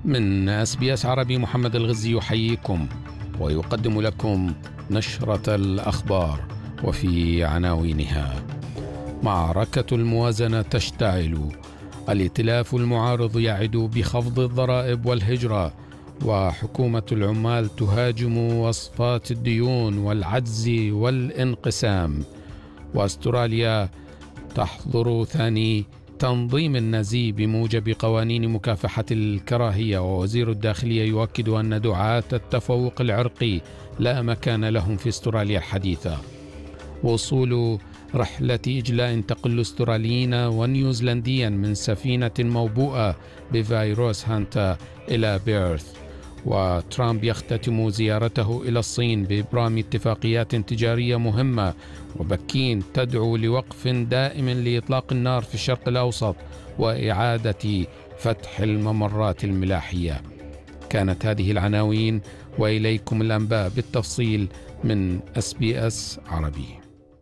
من اس بي اس عربي محمد الغزي يحييكم ويقدم لكم نشرة الأخبار وفي عناوينها معركة الموازنة تشتعل الائتلاف المعارض يعد بخفض الضرائب والهجرة وحكومة العمال تهاجم وصفات الديون والعجز والانقسام واستراليا تحضر ثاني تنظيم النزي بموجب قوانين مكافحة الكراهية ووزير الداخلية يؤكد أن دعاة التفوق العرقي لا مكان لهم في استراليا الحديثة وصول رحلة إجلاء تقل استراليين ونيوزيلنديا من سفينة موبوءة بفيروس هانتا إلى بيرث وترامب يختتم زيارته الى الصين بابرام اتفاقيات تجاريه مهمه وبكين تدعو لوقف دائم لاطلاق النار في الشرق الاوسط واعاده فتح الممرات الملاحيه كانت هذه العناوين واليكم الانباء بالتفصيل من اس بي اس عربي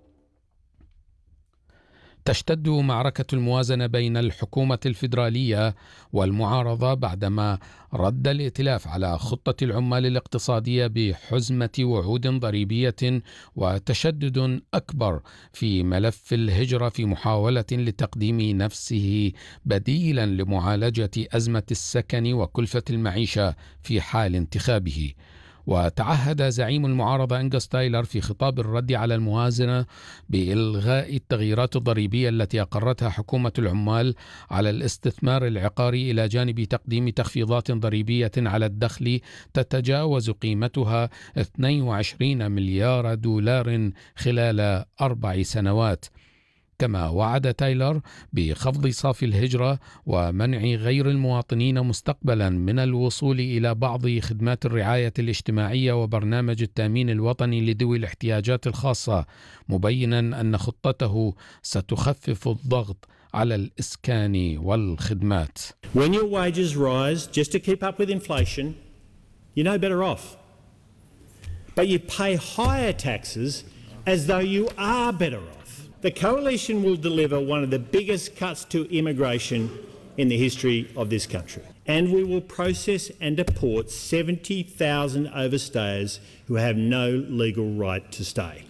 تشتد معركة الموازنة بين الحكومة الفيدرالية والمعارضة بعدما رد الائتلاف على خطة العمال الاقتصادية بحزمة وعود ضريبية وتشدد أكبر في ملف الهجرة في محاولة لتقديم نفسه بديلا لمعالجة أزمة السكن وكلفة المعيشة في حال انتخابه. وتعهد زعيم المعارضة أنجس تايلر في خطاب الرد على الموازنة بإلغاء التغييرات الضريبية التي أقرتها حكومة العمال على الاستثمار العقاري إلى جانب تقديم تخفيضات ضريبية على الدخل تتجاوز قيمتها 22 مليار دولار خلال أربع سنوات كما وعد تايلر بخفض صافي الهجرة ومنع غير المواطنين مستقبلا من الوصول إلى بعض خدمات الرعاية الاجتماعية وبرنامج التأمين الوطني لذوي الاحتياجات الخاصة مبينا أن خطته ستخفف الضغط على الإسكان والخدمات When your wages rise just to keep up with inflation, you're no better off. But you pay higher taxes as though you are better off. The Coalition will deliver one of the biggest cuts to immigration in the history of this country. And we will process and deport 70,000 overstayers who have no legal right to stay.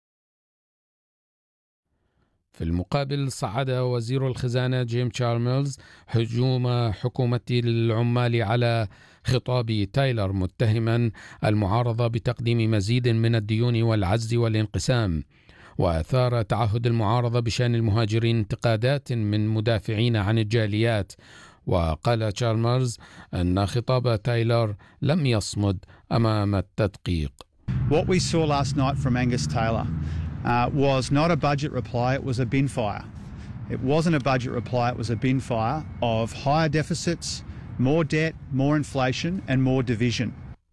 في المقابل صعد وزير الخزانة جيم تشارملز هجوم حكومة العمال على خطاب تايلر متهما المعارضة بتقديم مزيد من الديون والعجز والانقسام واثار تعهد المعارضه بشان المهاجرين انتقادات من مدافعين عن الجاليات وقال تشارمرز ان خطاب تايلر لم يصمد امام التدقيق What we saw last night from Angus Taylor uh, was not a budget reply, it was a bin fire. It wasn't a budget reply, it was a bin fire of higher deficits, more debt, more inflation, and more division.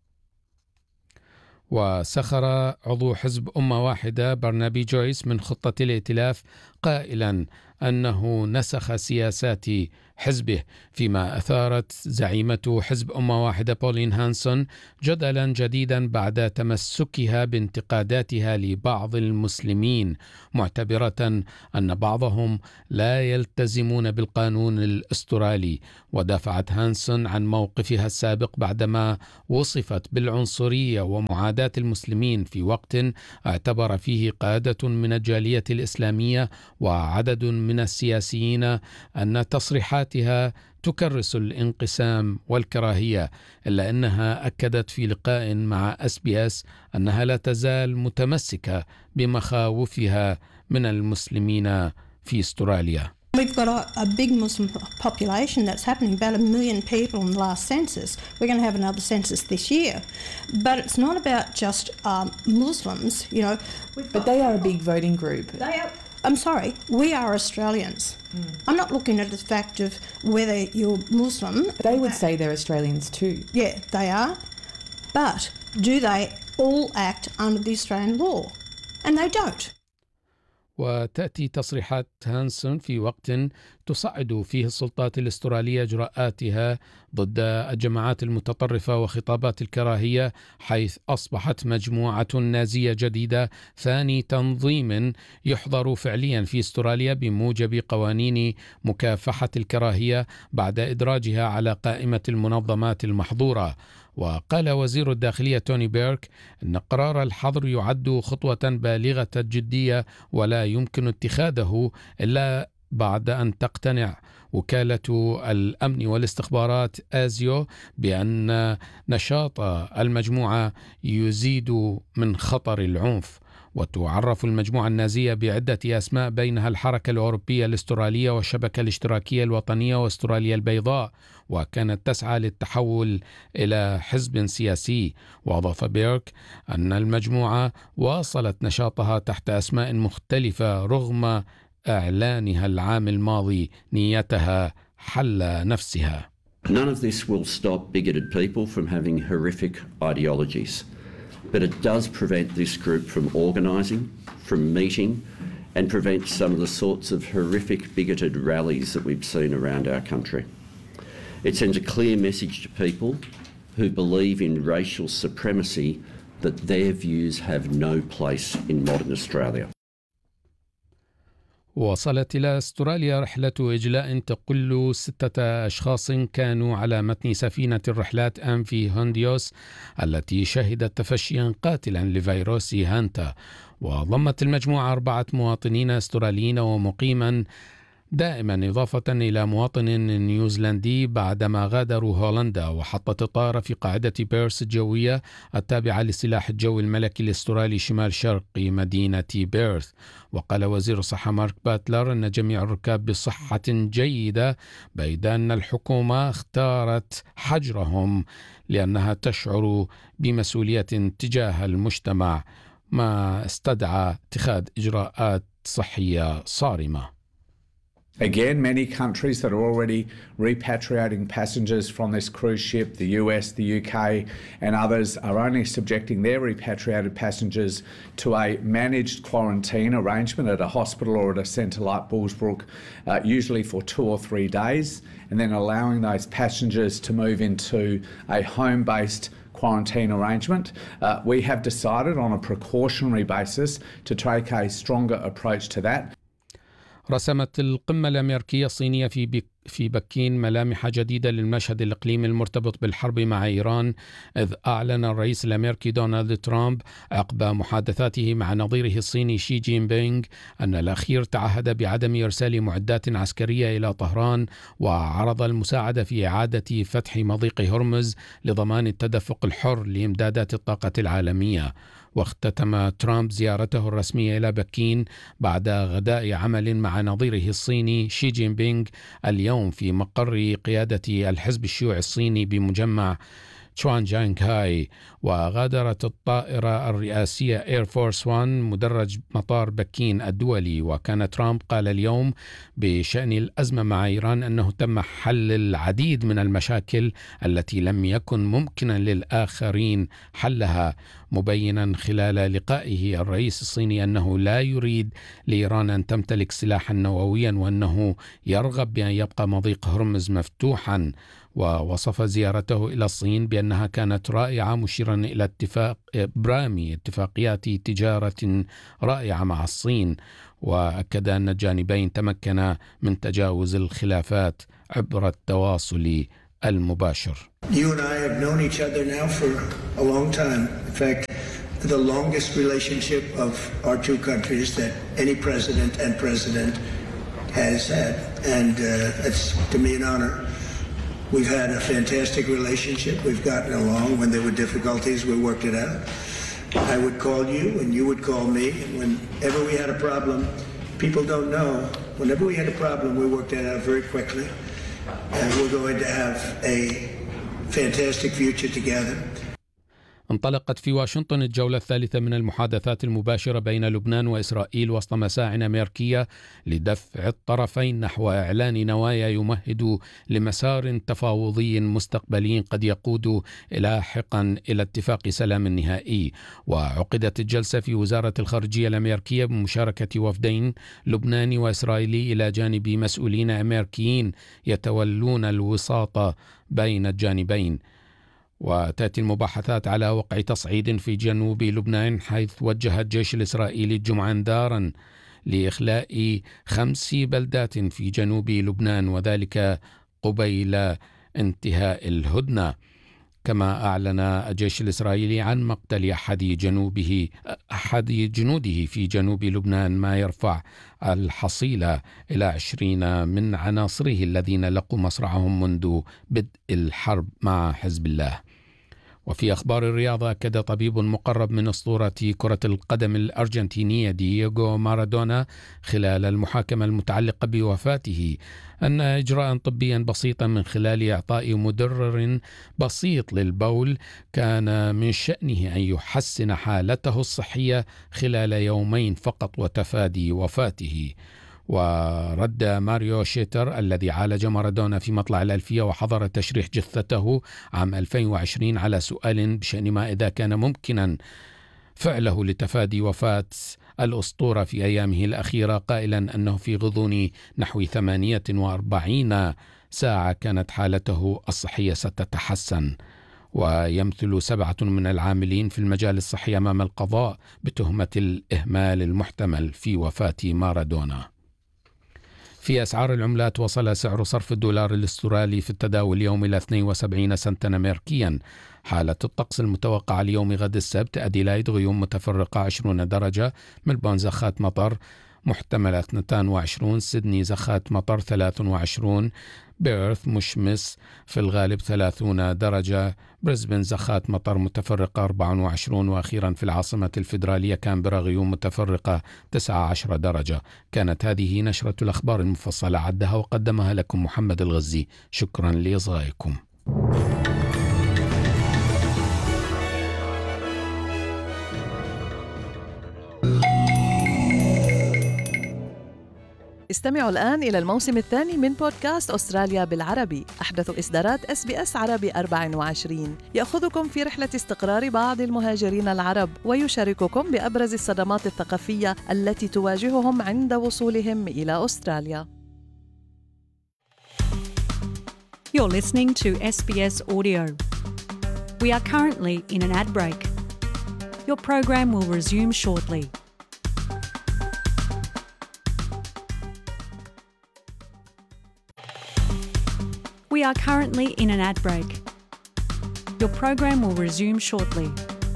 وسخر عضو حزب أمة واحدة برنابي جويس من خطة الائتلاف قائلا أنه نسخ سياسات حزبه فيما أثارت زعيمة حزب أمة واحدة بولين هانسون جدلا جديدا بعد تمسكها بانتقاداتها لبعض المسلمين معتبرة أن بعضهم لا يلتزمون بالقانون الأسترالي ودافعت هانسون عن موقفها السابق بعدما وصفت بالعنصرية ومعاداة المسلمين في وقت اعتبر فيه قادة من الجالية الإسلامية وعدد من السياسيين أن تصريحاتها تكرس الانقسام والكراهيه الا انها اكدت في لقاء مع اس بي اس انها لا تزال متمسكه بمخاوفها من المسلمين في استراليا We've got a, a, big Muslim population that's happening, about a million people in the last census. We're going to have another census this year. But it's not about just um, Muslims, you know. But they are a big voting group. They are, I'm sorry, we are Australians. Mm. I'm not looking at the fact of whether you're Muslim. But they would say they're Australians too. Yeah, they are. But do they all act under the Australian law? And they don't. وتأتي تصريحات هانسون في وقت تصعد فيه السلطات الاسترالية إجراءاتها ضد الجماعات المتطرفة وخطابات الكراهية حيث أصبحت مجموعة نازية جديدة ثاني تنظيم يحظر فعليا في استراليا بموجب قوانين مكافحة الكراهية بعد إدراجها على قائمة المنظمات المحظورة وقال وزير الداخلية توني بيرك أن قرار الحظر يعد خطوة بالغة الجدية ولا يمكن اتخاذه إلا بعد أن تقتنع وكالة الأمن والاستخبارات آزيو بأن نشاط المجموعة يزيد من خطر العنف وتعرف المجموعة النازية بعدة أسماء بينها الحركة الأوروبية الاسترالية والشبكة الاشتراكية الوطنية واستراليا البيضاء وكانت تسعى للتحول إلى حزب سياسي وأضاف بيرك أن المجموعة واصلت نشاطها تحت أسماء مختلفة رغم إعلانها العام الماضي نيتها حل نفسها None of this will stop bigoted people from having horrific ideologies, but it does prevent this group from organising, from meeting, and prevent some of the sorts of horrific bigoted rallies that we've seen around our country. It sends a clear message to people who believe in racial supremacy that their views have no place in modern Australia. وصلت إلى أستراليا رحلة إجلاء تقل ستة أشخاص كانوا على متن سفينة الرحلات أم في هونديوس التي شهدت تفشيا قاتلا لفيروس هانتا وضمت المجموعة أربعة مواطنين أستراليين ومقيما دائما إضافة إلى مواطن نيوزيلندي بعدما غادروا هولندا وحطت الطائرة في قاعدة بيرس الجوية التابعة لسلاح الجو الملكي الاسترالي شمال شرقي مدينة بيرث وقال وزير الصحة مارك باتلر أن جميع الركاب بصحة جيدة بيد أن الحكومة اختارت حجرهم لأنها تشعر بمسؤولية تجاه المجتمع ما استدعى اتخاذ إجراءات صحية صارمة Again, many countries that are already repatriating passengers from this cruise ship, the US, the UK, and others, are only subjecting their repatriated passengers to a managed quarantine arrangement at a hospital or at a centre like Bullsbrook, uh, usually for two or three days, and then allowing those passengers to move into a home based quarantine arrangement. Uh, we have decided on a precautionary basis to take a stronger approach to that. رسمت القمة الأمريكية الصينية في بك في بكين ملامح جديدة للمشهد الإقليمي المرتبط بالحرب مع إيران إذ أعلن الرئيس الأمريكي دونالد ترامب عقب محادثاته مع نظيره الصيني شي جين بينغ أن الأخير تعهد بعدم إرسال معدات عسكرية إلى طهران وعرض المساعدة في إعادة فتح مضيق هرمز لضمان التدفق الحر لإمدادات الطاقة العالمية واختتم ترامب زيارته الرسمية إلى بكين بعد غداء عمل مع نظيره الصيني شي جين بينغ اليوم في مقر قيادة الحزب الشيوعي الصيني بمجمع تشوان جانغهاي وغادرت الطائرة الرئاسية اير فورس 1 مدرج مطار بكين الدولي وكان ترامب قال اليوم بشأن الأزمة مع إيران أنه تم حل العديد من المشاكل التي لم يكن ممكنا للآخرين حلها مبينا خلال لقائه الرئيس الصيني أنه لا يريد لإيران أن تمتلك سلاحا نوويا وأنه يرغب بأن يبقى مضيق هرمز مفتوحا ووصف زيارته إلى الصين بأنها كانت رائعة مشيرا إلى اتفاق برامي اتفاقيات تجارة رائعة مع الصين وأكد أن الجانبين تمكنا من تجاوز الخلافات عبر التواصل المباشر. You and I have known each other now for a long time. In fact, the longest relationship of our two countries that any president and president has had. And uh, it's to me an honor. We've had a fantastic relationship. We've gotten along. When there were difficulties, we worked it out. I would call you, and you would call me. And whenever we had a problem, people don't know. Whenever we had a problem, we worked it out very quickly. And we're going to have a fantastic future together. انطلقت في واشنطن الجولة الثالثة من المحادثات المباشرة بين لبنان وإسرائيل وسط مساع أمريكية لدفع الطرفين نحو إعلان نوايا يمهد لمسار تفاوضي مستقبلي قد يقود لاحقا إلى اتفاق سلام نهائي وعقدت الجلسة في وزارة الخارجية الأمريكية بمشاركة وفدين لبناني وإسرائيلي إلى جانب مسؤولين أمريكيين يتولون الوساطة بين الجانبين وتأتي المباحثات على وقع تصعيد في جنوب لبنان حيث وجه الجيش الإسرائيلي الجمعة انذارا لإخلاء خمس بلدات في جنوب لبنان وذلك قبيل انتهاء الهدنه كما أعلن الجيش الإسرائيلي عن مقتل أحد جنوبه أحد جنوده في جنوب لبنان ما يرفع الحصيلة إلى عشرين من عناصره الذين لقوا مصرعهم منذ بدء الحرب مع حزب الله وفي أخبار الرياضة أكد طبيب مقرب من أسطورة كرة القدم الأرجنتينية دييغو مارادونا خلال المحاكمة المتعلقة بوفاته أن إجراء طبيا بسيطا من خلال إعطاء مدرر بسيط للبول كان من شأنه أن يحسن حالته الصحية خلال يومين فقط وتفادي وفاته ورد ماريو شيتر الذي عالج مارادونا في مطلع الألفية وحضر تشريح جثته عام 2020 على سؤال بشأن ما إذا كان ممكنا فعله لتفادي وفاة الأسطورة في أيامه الأخيرة قائلا أنه في غضون نحو 48 ساعة كانت حالته الصحية ستتحسن ويمثل سبعة من العاملين في المجال الصحي أمام القضاء بتهمة الإهمال المحتمل في وفاة مارادونا في أسعار العملات وصل سعر صرف الدولار الاسترالي في التداول اليوم إلى 72 سنتا أمريكيا حالة الطقس المتوقعة ليوم غد السبت أديلايد غيوم متفرقة 20 درجة ملبون زخات مطر محتملة 22 سيدني زخات مطر 23 بيرث مشمس في الغالب 30 درجة بريسبن زخات مطر متفرقة 24 وأخيرا في العاصمة الفيدرالية كامبرا غيوم متفرقة 19 درجة كانت هذه نشرة الأخبار المفصلة عدها وقدمها لكم محمد الغزي شكرا لإصغائكم استمعوا الآن إلى الموسم الثاني من بودكاست أستراليا بالعربي أحدث إصدارات اس بي اس عربي 24 يأخذكم في رحلة استقرار بعض المهاجرين العرب ويشارككم بأبرز الصدمات الثقافية التي تواجههم عند وصولهم إلى أستراليا You're listening to SBS Audio. We are currently in an ad break. Your program will resume shortly. We are currently in an ad break. Your program will resume shortly.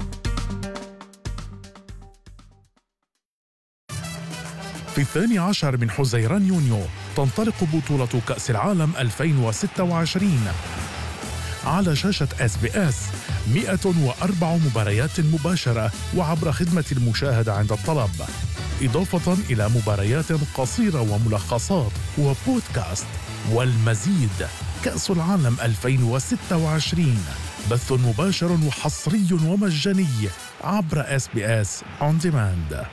في الثاني عشر من حزيران يونيو تنطلق بطولة كأس العالم 2026 على شاشة اس بي اس 104 مباريات مباشرة وعبر خدمة المشاهدة عند الطلب إضافة إلى مباريات قصيرة وملخصات وبودكاست والمزيد كأس العالم 2026 بث مباشر وحصري ومجاني عبر اس بي اس اون ديماند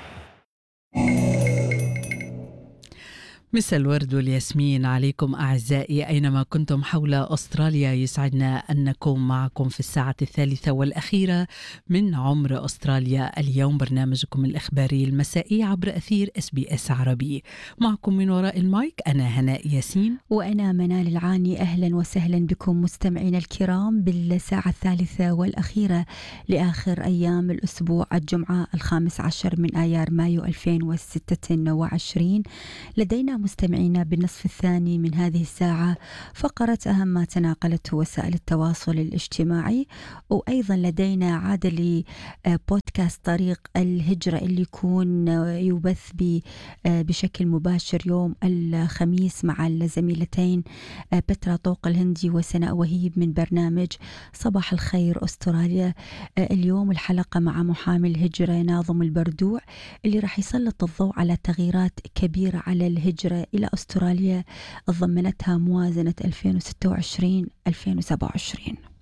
مساء الورد والياسمين عليكم أعزائي أينما كنتم حول أستراليا يسعدنا أن نكون معكم في الساعة الثالثة والأخيرة من عمر أستراليا اليوم برنامجكم الإخباري المسائي عبر أثير اس بي اس عربي معكم من وراء المايك أنا هناء ياسين وأنا منال العاني أهلا وسهلا بكم مستمعينا الكرام بالساعة الثالثة والأخيرة لآخر أيام الأسبوع الجمعة الخامس عشر من آيار مايو 2026 لدينا مستمعينا بالنصف الثاني من هذه الساعة فقرة أهم ما تناقلته وسائل التواصل الاجتماعي وأيضا لدينا عادة لبودكاست طريق الهجرة اللي يكون يبث بشكل مباشر يوم الخميس مع الزميلتين بترا طوق الهندي وسناء وهيب من برنامج صباح الخير أستراليا اليوم الحلقة مع محامي الهجرة ناظم البردوع اللي راح يسلط الضوء على تغييرات كبيرة على الهجرة إلى أستراليا ضمنتها موازنة 2026-2027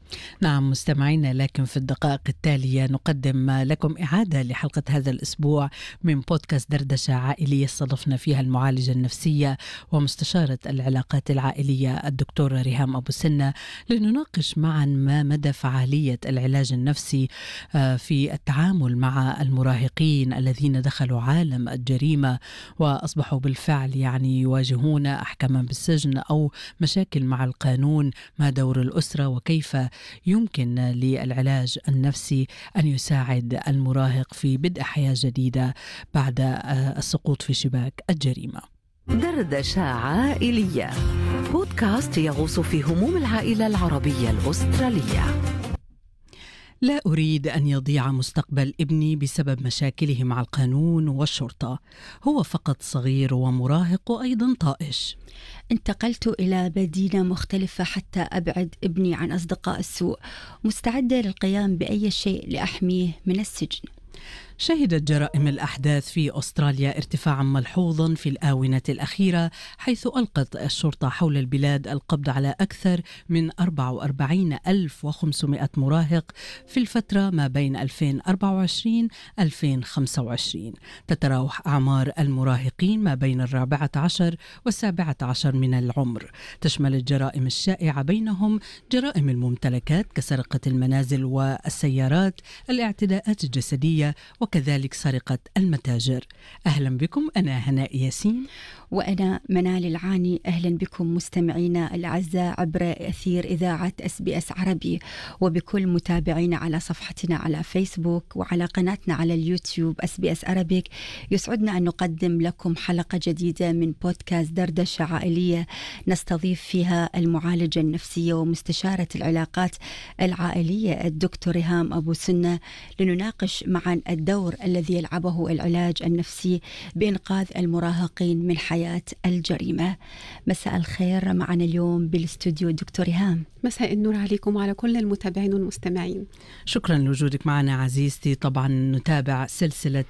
نعم مستمعينا لكن في الدقائق التالية نقدم لكم إعادة لحلقة هذا الأسبوع من بودكاست دردشة عائلية استضفنا فيها المعالجة النفسية ومستشارة العلاقات العائلية الدكتورة ريهام أبو سنة لنناقش معا ما مدى فعالية العلاج النفسي آه، في التعامل مع المراهقين الذين دخلوا عالم الجريمة وأصبحوا بالفعل يعني يواجهون أحكاما بالسجن أو مشاكل مع القانون ما دور الأسرة وكيف يمكن للعلاج النفسي ان يساعد المراهق في بدء حياه جديده بعد آه، السقوط في شباك الجريمه. دردشة عائلية بودكاست يغوص في هموم العائلة العربية الأسترالية لا اريد ان يضيع مستقبل ابني بسبب مشاكله مع القانون والشرطه هو فقط صغير ومراهق وايضا طائش انتقلت إلى مدينة مختلفة حتى أبعد ابني عن أصدقاء السوء مستعدة للقيام بأي شيء لأحميه من السجن شهدت جرائم الأحداث في أستراليا ارتفاعا ملحوظا في الآونة الأخيرة حيث ألقت الشرطة حول البلاد القبض على أكثر من 44500 مراهق في الفترة ما بين 2024 2025 تتراوح أعمار المراهقين ما بين الرابعة عشر والسابعة عشر من العمر تشمل الجرائم الشائعة بينهم جرائم الممتلكات كسرقة المنازل والسيارات الاعتداءات الجسدية وكذلك سرقة المتاجر أهلا بكم أنا هناء ياسين وأنا منال العاني أهلا بكم مستمعينا الأعزاء عبر أثير إذاعة أس بي أس عربي وبكل متابعينا على صفحتنا على فيسبوك وعلى قناتنا على اليوتيوب أس بي أس عربيك يسعدنا أن نقدم لكم حلقة جديدة من بودكاست دردشة عائلية نستضيف فيها المعالجة النفسية ومستشارة العلاقات العائلية الدكتور ريهام أبو سنة لنناقش معا الدور الذي يلعبه العلاج النفسي بإنقاذ المراهقين من حياة حياة الجريمة مساء الخير معنا اليوم بالاستوديو دكتور هام مساء النور عليكم وعلى كل المتابعين والمستمعين شكرا لوجودك معنا عزيزتي طبعا نتابع سلسلة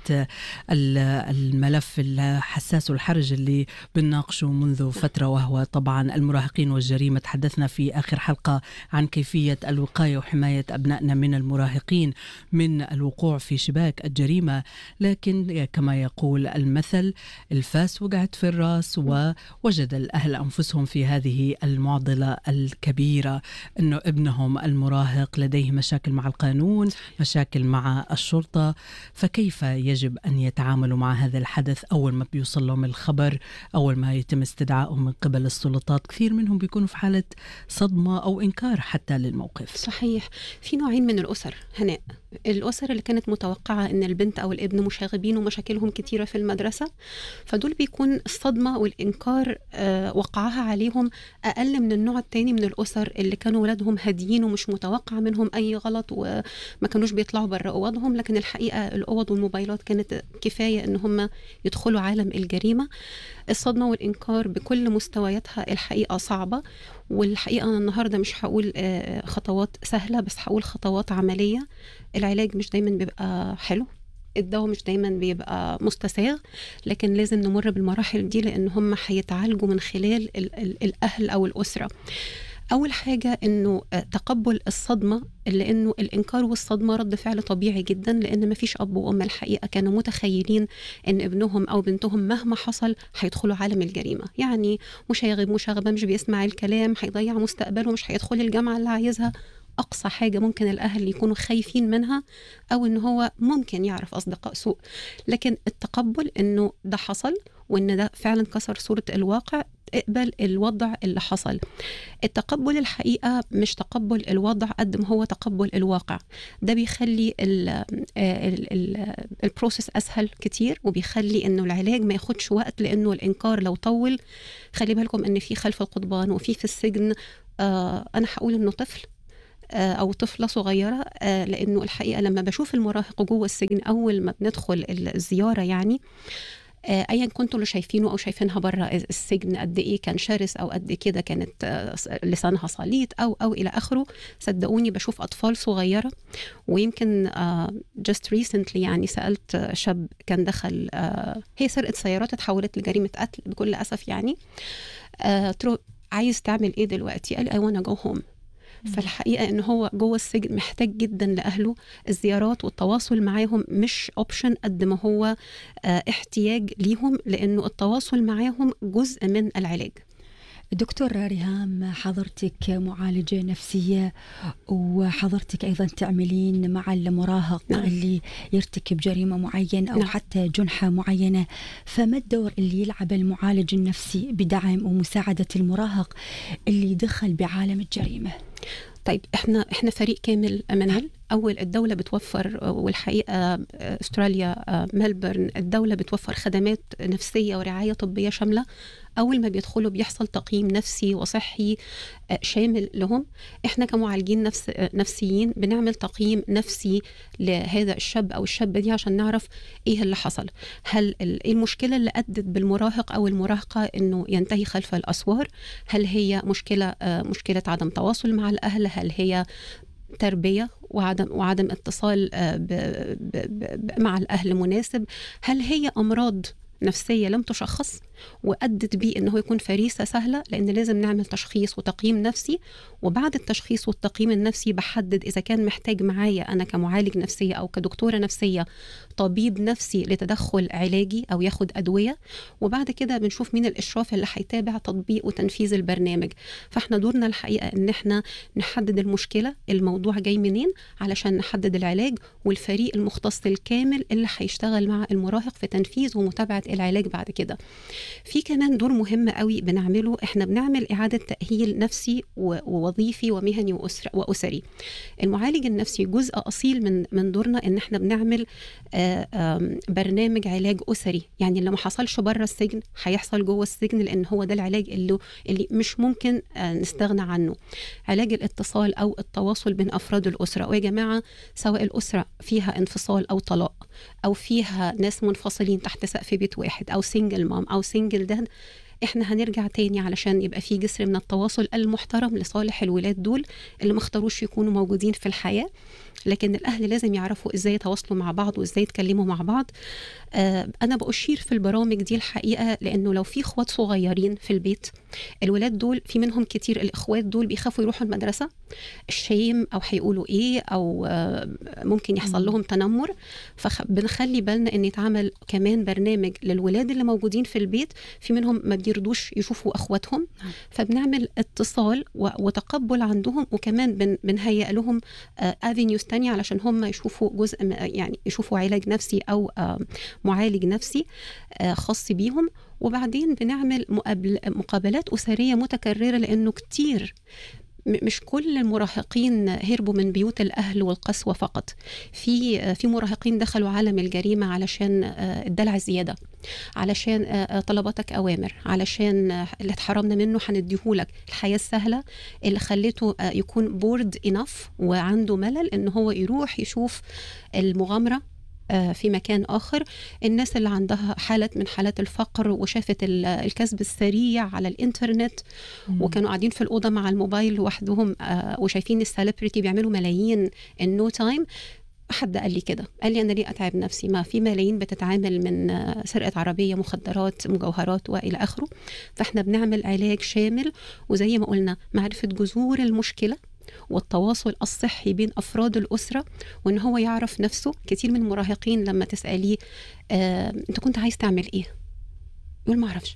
الملف الحساس والحرج اللي بنناقشه منذ فترة وهو طبعا المراهقين والجريمة تحدثنا في آخر حلقة عن كيفية الوقاية وحماية أبنائنا من المراهقين من الوقوع في شباك الجريمة لكن كما يقول المثل الفاس وقعت في الراس ووجد الأهل أنفسهم في هذه المعضلة الكبيرة أنه ابنهم المراهق لديه مشاكل مع القانون مشاكل مع الشرطة فكيف يجب أن يتعاملوا مع هذا الحدث أول ما بيوصل لهم الخبر أول ما يتم استدعائهم من قبل السلطات كثير منهم بيكونوا في حالة صدمة أو إنكار حتى للموقف صحيح في نوعين من الأسر هناء الأسر اللي كانت متوقعة أن البنت أو الابن مشاغبين ومشاكلهم كتيرة في المدرسة فدول بيكون الصدمة والإنكار آه، وقعها عليهم أقل من النوع التاني من الأسر اللي كانوا ولادهم هاديين ومش متوقع منهم أي غلط وما كانوش بيطلعوا بره أوضهم لكن الحقيقة الأوض والموبايلات كانت كفاية أن هم يدخلوا عالم الجريمة الصدمة والإنكار بكل مستوياتها الحقيقة صعبة والحقيقة أنا النهاردة مش هقول آه، خطوات سهلة بس هقول خطوات عملية العلاج مش دايما بيبقى حلو الدواء مش دايما بيبقى مستساغ لكن لازم نمر بالمراحل دي لان هم هيتعالجوا من خلال ال ال الاهل او الاسره اول حاجه انه تقبل الصدمه لانه الانكار والصدمه رد فعل طبيعي جدا لان ما فيش اب وام الحقيقه كانوا متخيلين ان ابنهم او بنتهم مهما حصل هيدخلوا عالم الجريمه يعني مشاغب مشاغبه مش بيسمع الكلام هيضيع مستقبله مش هيدخل الجامعه اللي عايزها اقصى حاجه ممكن الاهل يكونوا خايفين منها او ان هو ممكن يعرف اصدقاء سوء لكن التقبل انه ده حصل وان ده فعلا كسر صوره الواقع اقبل الوضع اللي حصل التقبل الحقيقه مش تقبل الوضع قد ما هو تقبل الواقع ده بيخلي البروسيس اسهل كتير وبيخلي انه العلاج ما ياخدش وقت لانه الانكار لو طول خلي بالكم ان في خلف القضبان وفي في السجن آه انا هقول انه طفل آه، او طفله صغيره آه، لانه الحقيقه لما بشوف المراهق جوه السجن اول ما بندخل الزياره يعني آه، ايا كنتوا اللي شايفينه او شايفينها بره السجن قد ايه كان شرس او قد كده كانت لسانها صليط او او الى اخره صدقوني بشوف اطفال صغيره ويمكن جاست ريسنتلي يعني سالت شاب كان دخل هي سرقه سيارات اتحولت لجريمه قتل بكل اسف يعني عايز تعمل ايه دلوقتي قال اي وانا جو هوم فالحقيقه ان هو جوه السجن محتاج جدا لاهله الزيارات والتواصل معاهم مش اوبشن قد ما هو آه، احتياج ليهم لانه التواصل معاهم جزء من العلاج دكتور ريهام حضرتك معالجة نفسية وحضرتك أيضا تعملين مع المراهق نعم. اللي يرتكب جريمة معينة أو نعم. حتى جنحة معينة فما الدور اللي يلعب المعالج النفسي بدعم ومساعدة المراهق اللي دخل بعالم الجريمة طيب احنا احنا فريق كامل منال اول الدوله بتوفر والحقيقه استراليا ملبورن الدوله بتوفر خدمات نفسيه ورعايه طبيه شامله اول ما بيدخلوا بيحصل تقييم نفسي وصحي آه، شامل لهم احنا كمعالجين نفس آه، نفسيين بنعمل تقييم نفسي لهذا الشاب او الشابه دي عشان نعرف ايه اللي حصل هل ايه المشكله اللي ادت بالمراهق او المراهقه انه ينتهي خلف الاسوار هل هي مشكله آه، مشكله عدم تواصل مع الاهل هل هي تربيه وعدم وعدم اتصال ب ب ب مع الاهل مناسب هل هي امراض نفسيه لم تشخص وادت بيه انه يكون فريسه سهله لان لازم نعمل تشخيص وتقييم نفسي وبعد التشخيص والتقييم النفسي بحدد اذا كان محتاج معايا انا كمعالج نفسيه او كدكتوره نفسيه طبيب نفسي لتدخل علاجي او ياخد ادويه وبعد كده بنشوف مين الاشراف اللي هيتابع تطبيق وتنفيذ البرنامج فاحنا دورنا الحقيقه ان احنا نحدد المشكله الموضوع جاي منين علشان نحدد العلاج والفريق المختص الكامل اللي هيشتغل مع المراهق في تنفيذ ومتابعه العلاج بعد كده في كمان دور مهم قوي بنعمله احنا بنعمل اعاده تاهيل نفسي ووظيفي ومهني واسري المعالج النفسي جزء اصيل من من دورنا ان احنا بنعمل آه، برنامج علاج اسري يعني اللي ما حصلش بره السجن هيحصل جوه السجن لان هو ده العلاج اللي اللي مش ممكن آه، نستغنى عنه علاج الاتصال او التواصل بين افراد الاسره ويا جماعه سواء الاسره فيها انفصال او طلاق او فيها ناس منفصلين تحت سقف بيت واحد او سنجل مام او سنجل داد احنا هنرجع تاني علشان يبقى في جسر من التواصل المحترم لصالح الولاد دول اللي ما اختاروش يكونوا موجودين في الحياه لكن الاهل لازم يعرفوا ازاي يتواصلوا مع بعض وازاي يتكلموا مع بعض آه انا باشير في البرامج دي الحقيقه لانه لو في اخوات صغيرين في البيت الولاد دول في منهم كتير الاخوات دول بيخافوا يروحوا المدرسه الشيم او هيقولوا ايه او آه ممكن يحصل لهم تنمر فبنخلي بالنا ان يتعمل كمان برنامج للولاد اللي موجودين في البيت في منهم ما بيرضوش يشوفوا اخواتهم نعم. فبنعمل اتصال وتقبل عندهم وكمان بنهيئ لهم افينيوز آه تانية علشان هم يشوفوا جزء يعني يشوفوا علاج نفسي أو معالج نفسي آه، خاص بيهم وبعدين بنعمل مقابلات أسرية متكررة لأنه كتير مش كل المراهقين هربوا من بيوت الاهل والقسوه فقط في في مراهقين دخلوا عالم الجريمه علشان آه، الدلع الزياده علشان آه، طلباتك اوامر علشان اللي اتحرمنا منه هنديهولك الحياه السهله اللي خليته يكون بورد انف وعنده ملل ان هو يروح يشوف المغامره آه، في مكان آخر الناس اللي عندها حالة من حالات الفقر وشافت الكسب السريع على الإنترنت مم. وكانوا قاعدين في الأوضة مع الموبايل لوحدهم آه، وشايفين السليبرتي بيعملوا ملايين ان نو تايم حد قال لي كده قال لي انا ليه اتعب نفسي ما في ملايين بتتعامل من آه، سرقه عربيه مخدرات مجوهرات والى اخره فاحنا بنعمل علاج شامل وزي ما قلنا معرفه جذور المشكله والتواصل الصحي بين افراد الاسره وان هو يعرف نفسه كتير من المراهقين لما تساليه آه، انت كنت عايز تعمل ايه يقول ما اعرفش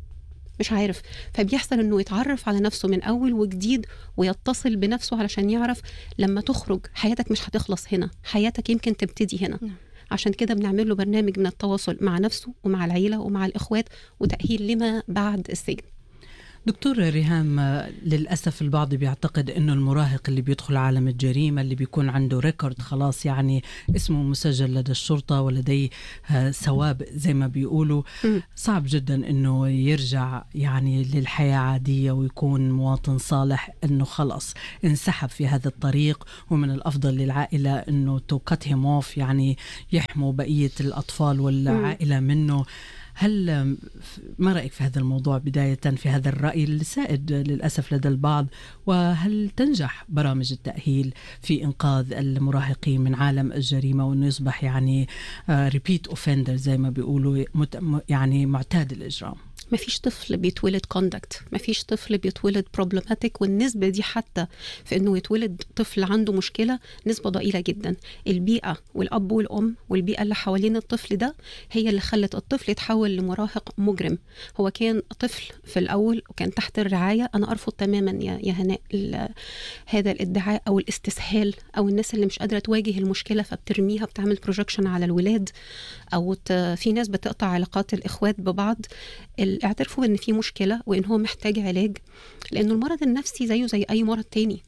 مش عارف فبيحصل انه يتعرف على نفسه من اول وجديد ويتصل بنفسه علشان يعرف لما تخرج حياتك مش هتخلص هنا حياتك يمكن تبتدي هنا نعم. عشان كده بنعمل له برنامج من التواصل مع نفسه ومع العيله ومع الاخوات وتاهيل لما بعد السجن دكتور ريهام للأسف البعض بيعتقد أنه المراهق اللي بيدخل عالم الجريمة اللي بيكون عنده ريكورد خلاص يعني اسمه مسجل لدى الشرطة ولديه ثواب زي ما بيقولوا صعب جدا أنه يرجع يعني للحياة عادية ويكون مواطن صالح أنه خلاص انسحب في هذا الطريق ومن الأفضل للعائلة أنه تو كات يعني يحموا بقية الأطفال والعائلة منه هل ما رأيك في هذا الموضوع بداية في هذا الرأي السائد للأسف لدى البعض وهل تنجح برامج التأهيل في إنقاذ المراهقين من عالم الجريمة وأنه يصبح يعني ريبيت أوفندر زي ما بيقولوا يعني معتاد الإجرام ما فيش طفل بيتولد كوندكت ما فيش طفل بيتولد بروبلماتيك والنسبة دي حتى في انه يتولد طفل عنده مشكلة نسبة ضئيلة جدا البيئة والأب والأم والبيئة اللي حوالين الطفل ده هي اللي خلت الطفل يتحول لمراهق مجرم هو كان طفل في الأول وكان تحت الرعاية أنا أرفض تماما يا, يا هناء ال- هذا الادعاء أو الاستسهال أو الناس اللي مش قادرة تواجه المشكلة فبترميها بتعمل بروجكشن على الولاد أو ت- في ناس بتقطع علاقات الإخوات ببعض ال- اعترفوا ان في مشكله وان هو محتاج علاج لانه المرض النفسي زيه زي اي مرض تاني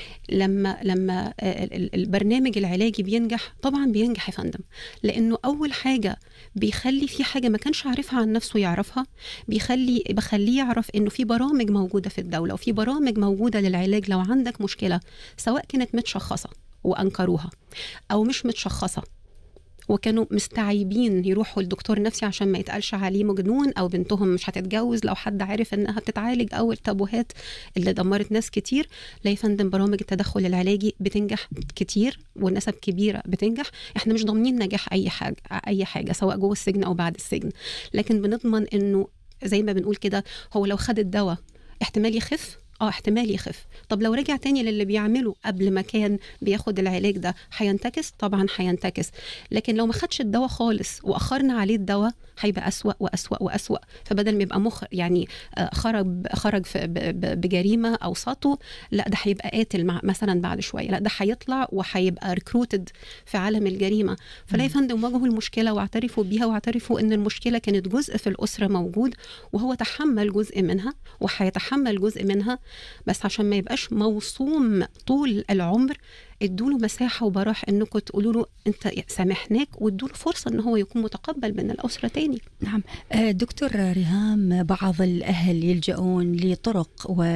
لما لما آه، ال- ال- البرنامج العلاجي بينجح طبعا بينجح يا فندم لانه اول حاجه بيخلي في حاجه ما كانش عارفها عن نفسه يعرفها بيخلي بخليه يعرف انه في برامج موجوده في الدوله وفي برامج موجوده للعلاج لو عندك مشكله سواء كانت متشخصه وانكروها او مش متشخصه وكانوا مستعيبين يروحوا لدكتور نفسي عشان ما يتقالش عليه مجنون او بنتهم مش هتتجوز لو حد عرف انها بتتعالج او التابوهات اللي دمرت ناس كتير لا يا فندم برامج التدخل العلاجي بتنجح كتير ونسب كبيره بتنجح احنا مش ضامنين نجاح اي حاجه اي حاجه سواء جوه السجن او بعد السجن لكن بنضمن انه زي ما بنقول كده هو لو خد الدواء احتمال يخف اه احتمال يخف طب لو رجع تاني للي بيعمله قبل ما كان بياخد العلاج ده هينتكس طبعا هينتكس لكن لو ما خدش الدواء خالص واخرنا عليه الدواء هيبقى اسوا واسوا واسوا فبدل ما يبقى مخ يعني آه، خرج خرج في ب- ب- بجريمه اوسطه لا ده هيبقى قاتل مع مثلا بعد شويه لا ده هيطلع وهيبقى ريكروتد في عالم الجريمه فلا يا فندم واجهوا المشكله واعترفوا بيها واعترفوا ان المشكله كانت جزء في الاسره موجود وهو تحمل جزء منها وهيتحمل جزء منها بس عشان ما يبقاش موصوم طول العمر ادوا له مساحه وبراح انكم تقولوا له انت سامحناك وادوا له فرصه ان هو يكون متقبل من الاسره تاني نعم آه، دكتور ريهام بعض الأهل يلجؤون لطرق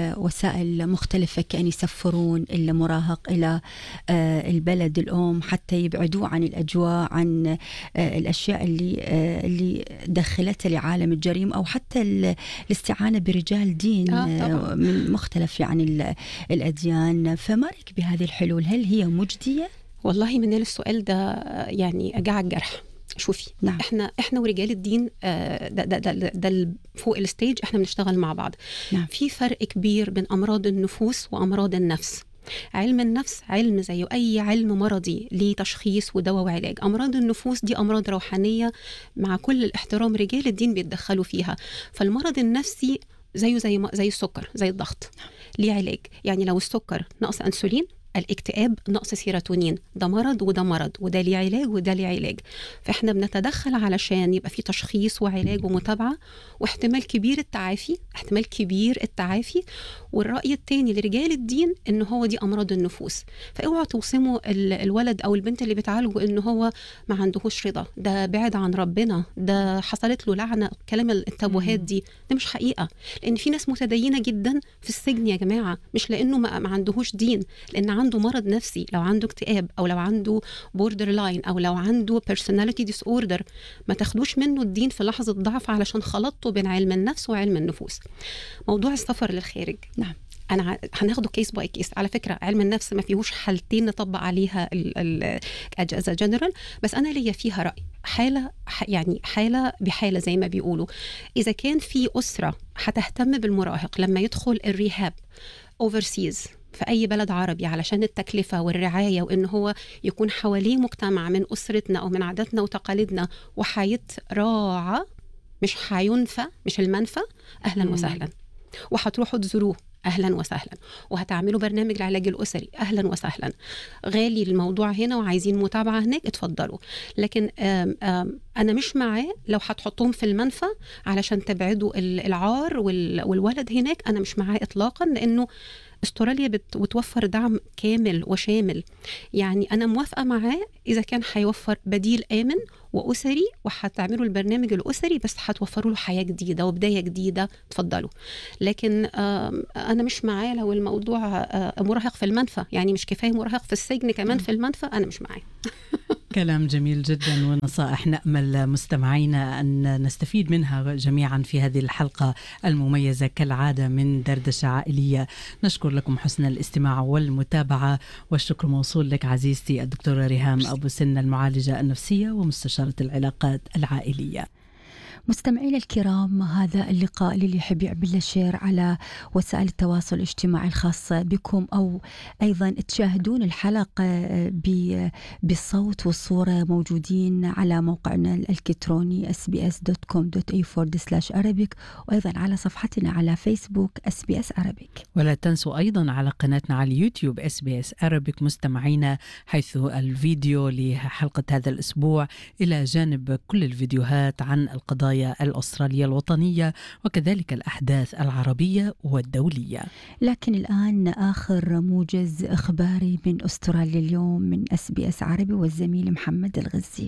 ووسائل مختلفة كأن يسفرون المراهق إلى آه، البلد الأم حتى يبعدوه عن الأجواء عن آه، الأشياء اللي آه، اللي دخلته لعالم الجريمة أو حتى ال- الاستعانة برجال دين آه، طبعاً. آه، من مختلف يعني ال- الأديان فما رأيك بهذه الحلول هل هي مجدية؟ والله من السؤال ده آه، يعني اجع الجرح شوفي نعم. احنا احنا ورجال الدين آه، ده ده ده, ده ال- فوق الستيج احنا بنشتغل مع بعض نعم. في فرق كبير بين امراض النفوس وامراض النفس علم النفس علم زي اي علم مرضي ليه تشخيص ودواء وعلاج امراض النفوس دي امراض روحانيه مع كل الاحترام رجال الدين بيتدخلوا فيها فالمرض النفسي زيه زي ما- زي السكر زي الضغط ليه علاج يعني لو السكر نقص انسولين الاكتئاب نقص سيروتونين ده مرض وده مرض وده ليه علاج وده ليه علاج فاحنا بنتدخل علشان يبقى في تشخيص وعلاج ومتابعه واحتمال كبير التعافي احتمال كبير التعافي والراي التاني لرجال الدين ان هو دي امراض النفوس فاوعوا توصموا ال- الولد او البنت اللي بتعالجوا ان هو ما عندهوش رضا ده بعد عن ربنا ده حصلت له لعنه كلام التابوهات دي ده مش حقيقه لان في ناس متدينه جدا في السجن يا جماعه مش لانه ما, ما عندهوش دين لان عنده مرض نفسي لو عنده اكتئاب او لو عنده بوردر لاين او لو عنده بيرسوناليتي ديس اوردر ما تاخدوش منه الدين في لحظه ضعف علشان خلطته بين علم النفس وعلم النفوس موضوع السفر للخارج نعم انا ع- هناخده كيس باي كيس على فكره علم النفس ما فيهوش حالتين نطبق عليها الاجازه جنرال بس انا ليا فيها راي حاله ح- يعني حاله بحاله زي ما بيقولوا اذا كان في اسره هتهتم بالمراهق لما يدخل الريهاب اوفرسيز في اي بلد عربي علشان التكلفه والرعايه وان هو يكون حواليه مجتمع من اسرتنا او من عاداتنا وتقاليدنا وحيتراعى مش حينفى مش المنفى اهلا مم. وسهلا وهتروحوا تزوروه اهلا وسهلا وهتعملوا برنامج العلاج الاسري اهلا وسهلا غالي الموضوع هنا وعايزين متابعه هناك اتفضلوا لكن آم آم انا مش معاه لو هتحطوهم في المنفى علشان تبعدوا ال- العار وال- والولد هناك انا مش معاه اطلاقا لانه استراليا بت- بتوفر دعم كامل وشامل يعني انا موافقه معاه اذا كان هيوفر بديل امن واسري وهتعملوا البرنامج الاسري بس هتوفروا له حياه جديده وبدايه جديده اتفضلوا لكن آم، انا مش معاه لو الموضوع آه، مراهق في المنفى يعني مش كفايه مراهق في السجن كمان في المنفى انا مش معاه كلام جميل جدا ونصائح نأمل مستمعينا أن نستفيد منها جميعا في هذه الحلقة المميزة كالعادة من دردشة عائلية نشكر لكم حسن الاستماع والمتابعة والشكر موصول لك عزيزتي الدكتورة ريهام أبو سنة المعالجة النفسية ومستشارة العلاقات العائلية مستمعينا الكرام هذا اللقاء للي يحب يعمل له شير على وسائل التواصل الاجتماعي الخاصة بكم أو أيضا تشاهدون الحلقة بالصوت والصورة موجودين على موقعنا الإلكتروني sbs.com.au forward slash arabic وأيضا على صفحتنا على فيسبوك SBS Arabic ولا تنسوا أيضا على قناتنا على اليوتيوب SBS Arabic مستمعينا حيث الفيديو لحلقة هذا الأسبوع إلى جانب كل الفيديوهات عن القضايا الأسترالية الوطنية وكذلك الأحداث العربية والدولية لكن الآن آخر موجز إخباري من أستراليا اليوم من اس بي اس عربي والزميل محمد الغزي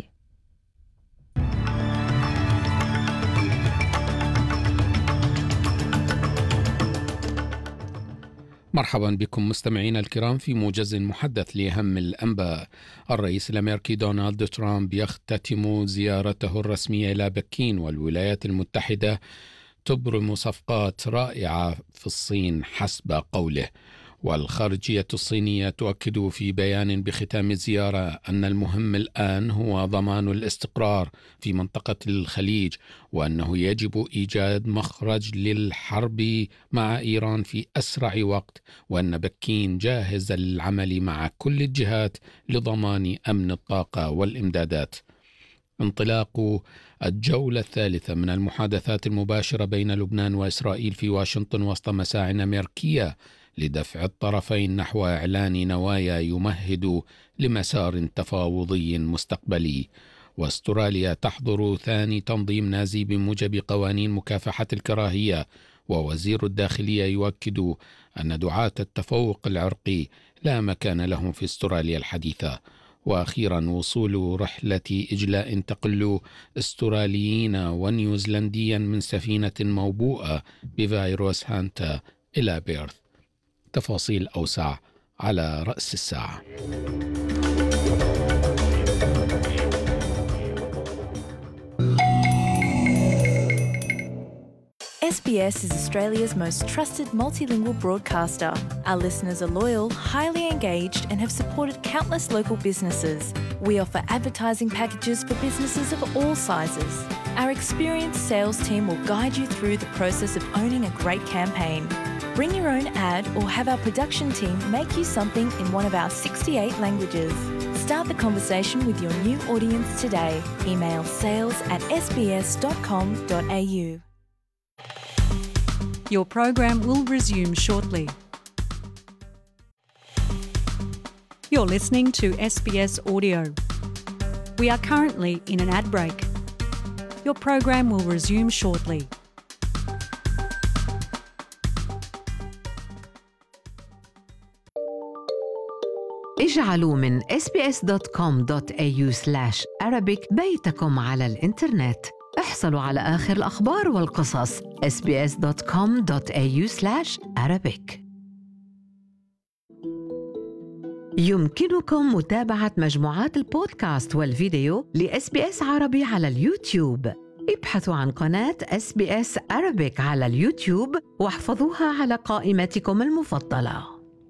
مرحبا بكم مستمعينا الكرام في موجز محدث لأهم الأنباء الرئيس الأمريكي دونالد ترامب يختتم زيارته الرسمية إلى بكين والولايات المتحدة تبرم صفقات رائعة في الصين حسب قوله والخارجية الصينية تؤكد في بيان بختام الزيارة أن المهم الآن هو ضمان الاستقرار في منطقة الخليج وأنه يجب إيجاد مخرج للحرب مع إيران في أسرع وقت وأن بكين جاهزة للعمل مع كل الجهات لضمان أمن الطاقة والإمدادات. انطلاق الجولة الثالثة من المحادثات المباشرة بين لبنان وإسرائيل في واشنطن وسط مساع أمريكية لدفع الطرفين نحو اعلان نوايا يمهد لمسار تفاوضي مستقبلي واستراليا تحضر ثاني تنظيم نازي بموجب قوانين مكافحه الكراهيه ووزير الداخليه يؤكد ان دعاه التفوق العرقي لا مكان لهم في استراليا الحديثه واخيرا وصول رحله اجلاء تقل استراليين ونيوزلنديا من سفينه موبوءه بفيروس هانتا الى بيرث تفاصيل أوسع على رأس الساعة. SBS is Australia's most trusted multilingual broadcaster. Our listeners are loyal, highly engaged, and have supported countless local businesses. We offer advertising packages for businesses of all sizes. Our experienced sales team will guide you through the process of owning a great campaign. Bring your own ad or have our production team make you something in one of our 68 languages. Start the conversation with your new audience today. Email sales at sbs.com.au. Your program will resume shortly. You're listening to SBS Audio. We are currently in an ad break. Your program will resume shortly. اجعلوا من sbs.com.au arabic بيتكم على الإنترنت احصلوا على آخر الأخبار والقصص sbs.com.au arabic يمكنكم متابعة مجموعات البودكاست والفيديو لإس بي إس عربي على اليوتيوب ابحثوا عن قناة اس بي اس Arabic على اليوتيوب واحفظوها على قائمتكم المفضلة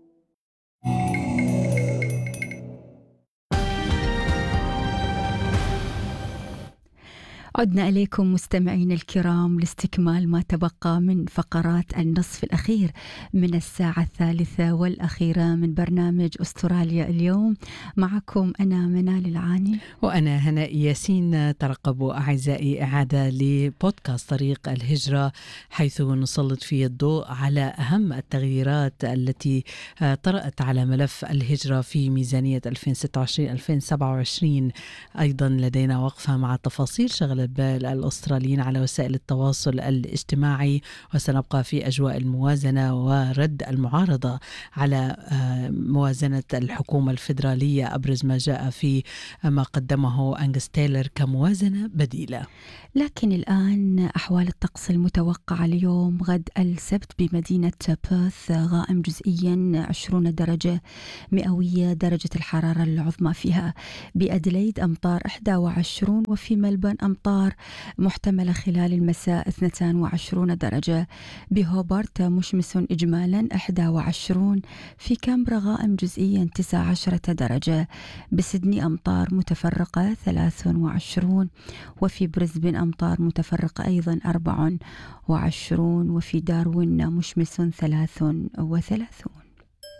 عدنا إليكم مستمعين الكرام لاستكمال ما تبقى من فقرات النصف الأخير من الساعة الثالثة والأخيرة من برنامج أستراليا اليوم معكم أنا منال العاني وأنا هناء ياسين ترقبوا أعزائي إعادة لبودكاست طريق الهجرة حيث نسلط فيه الضوء على أهم التغييرات التي طرأت على ملف الهجرة في ميزانية 2026-2027 أيضا لدينا وقفة مع تفاصيل شغلة بال الأستراليين على وسائل التواصل الاجتماعي وسنبقى في أجواء الموازنة ورد المعارضة على موازنة الحكومة الفيدرالية أبرز ما جاء في ما قدمه أنجس تايلر كموازنة بديلة لكن الآن أحوال الطقس المتوقعة اليوم غد السبت بمدينة بيرث غائم جزئيا 20 درجة مئوية درجة الحرارة العظمى فيها بأدليد أمطار 21 وفي ملبن أمطار أمطار محتملة خلال المساء 22 درجة بهوبرت مشمس إجمالا 21 في كامبرا غائم جزئيا 19 درجة بسدني أمطار متفرقة 23 وفي بريسبن أمطار متفرقة أيضا 24 وفي داروين مشمس 33